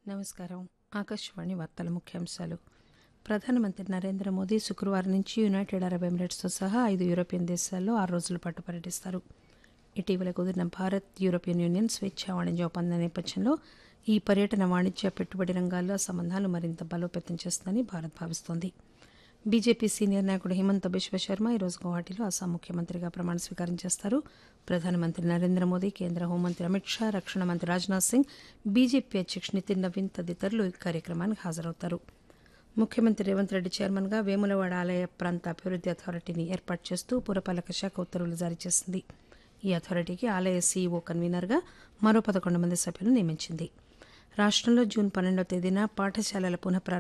నమస్కారం ఆకాశవాణి వార్తల ముఖ్యాంశాలు ప్రధానమంత్రి నరేంద్ర మోదీ శుక్రవారం నుంచి యునైటెడ్ అరబ్ ఎమిరేట్స్తో సహా ఐదు యూరోపియన్ దేశాల్లో ఆరు రోజుల పాటు పర్యటిస్తారు ఇటీవల కుదిరిన భారత్ యూరోపియన్ యూనియన్ స్వేచ్ఛా వాణిజ్య ఒప్పందం నేపథ్యంలో ఈ పర్యటన వాణిజ్య పెట్టుబడి రంగాల్లో సంబంధాలు మరింత బలోపేతం చేస్తుందని భారత్ భావిస్తోంది బీజేపీ సీనియర్ నాయకుడు హిమంత బిశ్వ శర్మ ఈరోజు గువాహటిలో అస్సాం ముఖ్యమంత్రిగా ప్రమాణ స్వీకారం చేస్తారు ప్రధానమంత్రి నరేంద్ర మోదీ కేంద్ర హోంమంత్రి అమిత్ షా రక్షణ మంత్రి రాజ్నాథ్ సింగ్ బీజేపీ అధ్యక్షుడు నితిన్ నవీన్ తదితరులు ఈ కార్యక్రమానికి హాజరవుతారు ముఖ్యమంత్రి రేవంత్ రెడ్డి చైర్మన్గా వేములవాడ ఆలయ ప్రాంత అభివృద్ది అథారిటీని ఏర్పాటు చేస్తూ పురపాలక శాఖ ఉత్తర్వులు జారీ చేసింది ఈ అథారిటీకి ఆలయ సీఈఓ కన్వీనర్గా మరో పదకొండు మంది సభ్యులను నియమించింది రాష్టంలో జూన్ పన్నెండవ తేదీన పాఠశాలల పునః